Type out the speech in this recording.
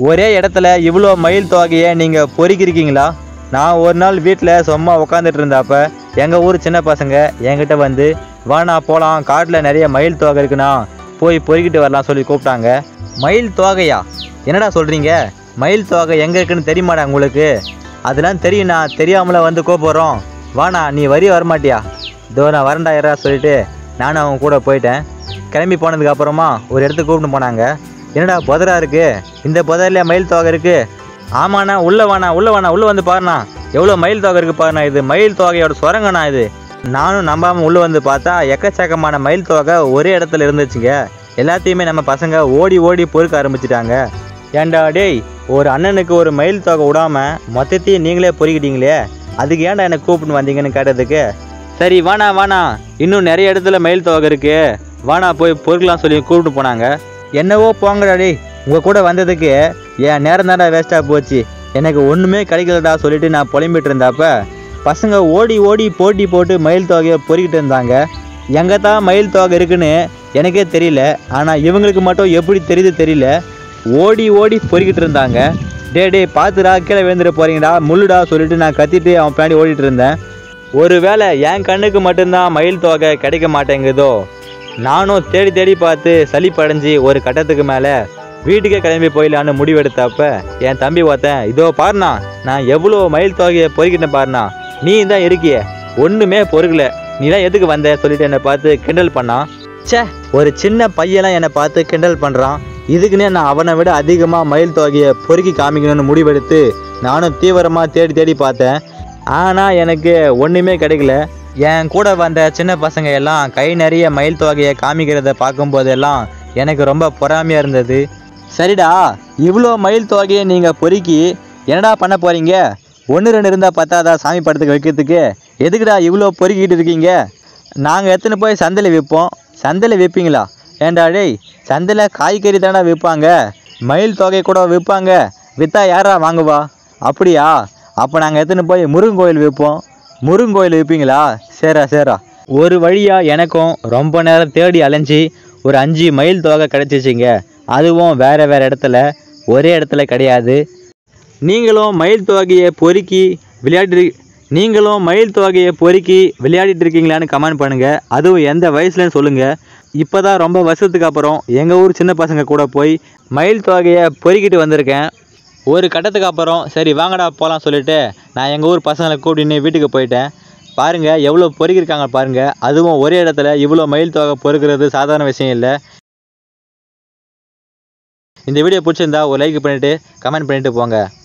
ஒரே இடத்துல இவ்வளோ மயில் தொகையை நீங்கள் பொறுக்கிருக்கீங்களா நான் ஒரு நாள் வீட்டில் சும்மா உட்காந்துட்டு இருந்தாப்ப எங்கள் ஊர் சின்ன பசங்க என்கிட்ட வந்து வாண்ணா போகலாம் காட்டில் நிறைய மயில் தொகை இருக்குண்ணா போய் பொறுக்கிட்டு வரலாம் சொல்லி கூப்பிட்டாங்க மயில் தொகையா என்னடா சொல்கிறீங்க மயில் தொகை எங்கே இருக்குன்னு தெரியுமாடா உங்களுக்கு அதெல்லாம் தெரியுண்ணா தெரியாமல வந்து கூப்பிட்றோம் வாண்ணா நீ வரி வரமாட்டியா இதோ நான் வரண்டா யாரா சொல்லிட்டு நானும் அவங்க கூட போயிட்டேன் கிளம்பி போனதுக்கு அப்புறமா ஒரு இடத்துக்கு கூப்பிட்டு போனாங்க என்னடா புதரா இருக்கு இந்த புதரில் மயில் தொகை இருக்கு ஆமாண்ணா உள்ள வாண்ணா உள்ள வாண்ணா உள்ள வந்து பாருண்ணா எவ்வளோ மயில் தொகை இருக்கு பாருண்ணா இது மயில் தொகையோட சுரங்கண்ணா இது நானும் நம்பாம உள்ள வந்து பார்த்தா எக்கச்சக்கமான மயில் தொகை ஒரே இடத்துல இருந்துச்சுங்க எல்லாத்தையுமே நம்ம பசங்க ஓடி ஓடி பொறுக்க ஆரம்பிச்சிட்டாங்க ஏன்டா டேய் ஒரு அண்ணனுக்கு ஒரு மயில் தொகை விடாம மொத்தத்தையும் நீங்களே பொறுக்கிட்டீங்களே அதுக்கு ஏன்டா என்னை கூப்பிட்டு வந்தீங்கன்னு கேட்டதுக்கு சரி வாண்ணா வாண்ணா இன்னும் நிறைய இடத்துல மயில் தொகை இருக்கு வாண்ணா போய் பொறுக்கலாம் சொல்லி கூப்பிட்டு போனாங்க என்னவோ போங்கடா டேய் உங்கள் கூட வந்ததுக்கு என் நேரம் தான்டா வேஸ்ட்டாக போச்சு எனக்கு ஒன்றுமே கிடைக்கலடா சொல்லிட்டு நான் புலம்பிட்டு இருந்தப்ப பசங்க ஓடி ஓடி போட்டி போட்டு மயில் தொகையை பொறுக்கிட்டு இருந்தாங்க எங்கே தான் மயில் தொகை இருக்குன்னு எனக்கே தெரியல ஆனால் இவங்களுக்கு மட்டும் எப்படி தெரியுது தெரியல ஓடி ஓடி பொறுக்கிட்டு இருந்தாங்க டே டே பார்த்துடா கீழே விழுந்துட போறீங்கடா முள்ளுடா சொல்லிட்டு நான் கத்திட்டு அவன் பின்னாடி ஓடிட்டு இருந்தேன் ஒருவேளை என் கண்ணுக்கு மட்டும்தான் மயில் தொகை கிடைக்க மாட்டேங்குதோ நானும் தேடி தேடி பார்த்து சலிப்படைஞ்சு ஒரு கட்டத்துக்கு மேலே வீட்டுக்கே கிளம்பி போயிடலான்னு முடிவெடுத்தப்ப என் தம்பி பார்த்தேன் இதோ பாருண்ணா நான் எவ்வளோ மயில் தொகையை பொறுக்கிட்டேன் பாருண்ணா நீ தான் இருக்கிய ஒன்றுமே பொறுக்கல நீ தான் எதுக்கு வந்த சொல்லிட்டு என்னை பார்த்து கிண்டல் பண்ணான் ச்சே ஒரு சின்ன பையன்லாம் என்னை பார்த்து கிண்டல் பண்ணுறான் இதுக்குன்னே நான் அவனை விட அதிகமாக மயில் தொகையை பொறுக்கி காமிக்கணும்னு முடிவெடுத்து நானும் தீவிரமாக தேடி தேடி பார்த்தேன் ஆனால் எனக்கு ஒன்றுமே கிடைக்கல என் கூட வந்த சின்ன பசங்க எல்லாம் கை நிறைய மயில் தொகையை காமிக்கிறத பார்க்கும்போதெல்லாம் எனக்கு ரொம்ப பொறாமையாக இருந்தது சரிடா இவ்வளோ மயில் தொகையை நீங்கள் பொறுக்கி என்னடா பண்ண போகிறீங்க ஒன்று ரெண்டு இருந்தால் பத்தாதா சாமி படத்துக்கு வைக்கிறதுக்கு எதுக்குடா இவ்வளோ பொறுக்கிட்டு இருக்கீங்க நாங்கள் எத்தனை போய் சந்தையில் விற்போம் சந்தையில் விற்பீங்களா ஏன்டா டேய் சந்தையில் காய்கறி தானடா விற்பாங்க மயில் தொகை கூட விற்பாங்க விற்றா யாரா வாங்குவா அப்படியா அப்போ நாங்கள் எத்தனை போய் முருகன் கோயில் விற்போம் முருகன் கோயில் விற்பீங்களா சரிடா சரிடா ஒரு வழியாக எனக்கும் ரொம்ப நேரம் தேடி அலைஞ்சி ஒரு அஞ்சு மைல் தொகை கிடச்சிச்சிங்க அதுவும் வேறு வேறு இடத்துல ஒரே இடத்துல கிடையாது நீங்களும் மயில் தொகையை பொறுக்கி விளையாடி நீங்களும் மயில் தொகையை பொறுக்கி விளையாடிட்டு இருக்கீங்களான்னு கமெண்ட் பண்ணுங்கள் அதுவும் எந்த வயசுலன்னு சொல்லுங்கள் இப்போ தான் ரொம்ப வருஷத்துக்கு அப்புறம் எங்கள் ஊர் சின்ன பசங்க கூட போய் மயில் தொகையை பொறுக்கிட்டு வந்திருக்கேன் ஒரு கட்டத்துக்கு அப்புறம் சரி வாங்கடா போகலாம் சொல்லிட்டு நான் எங்கள் ஊர் பசங்களை கூட்டின்னு வீட்டுக்கு போயிட்டேன் பாருங்கள் எவ்வளோ பொறுக்கிருக்காங்க பாருங்கள் அதுவும் ஒரே இடத்துல இவ்வளோ மயில் தொகை பொறுக்கிறது சாதாரண விஷயம் இல்லை இந்த வீடியோ பிடிச்சிருந்தா ஒரு லைக் பண்ணிவிட்டு கமெண்ட் பண்ணிவிட்டு போங்க